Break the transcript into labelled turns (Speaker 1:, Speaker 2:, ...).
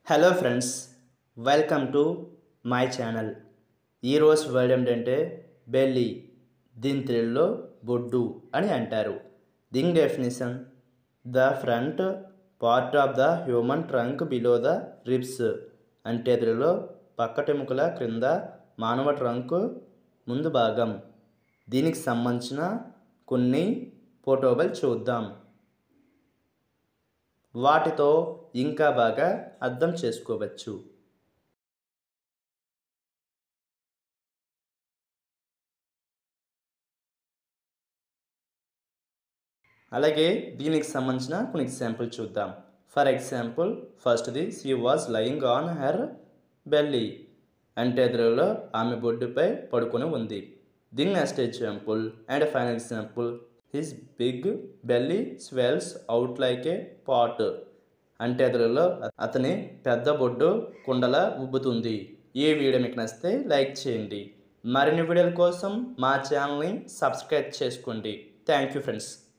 Speaker 1: hello friends welcome to my channel ఈరోజు word ఏంటంటే belly దీని తెలుగులో బొడ్డు అని అంటారు దీని definition the front part of the human trunk below the ribs అంటే తెలుగులో పక్కటెముకల క్రింద మానవ ట్రంక్ ముందు భాగం దీనికి సంబంధించిన కొన్ని ఫోటోలు చూద్దాం వాటితో ఇంకా బాగా అర్థం చేసుకోవచ్చు అలాగే దీనికి సంబంధించిన కొన్ని ఎగ్జాంపుల్ చూద్దాం ఫర్ ఎగ్జాంపుల్ ఫస్ట్ది she was lying on her belly అంటే ఎదురులో ఆమె బొడ్డుపై పడుకొని ఉంది దీని next example and final example his big belly swells out like a pot అంటే ఎదురులో అతని పెద్ద బొడ్డు కుండలా ఉబ్బుతుంది ఈ వీడియో మీకు నచ్చితే లైక్ చేయండి మరిన్ని వీడియోల కోసం మా ఛానల్ని సబ్స్క్రైబ్ చేసుకోండి థ్యాంక్ యూ ఫ్రెండ్స్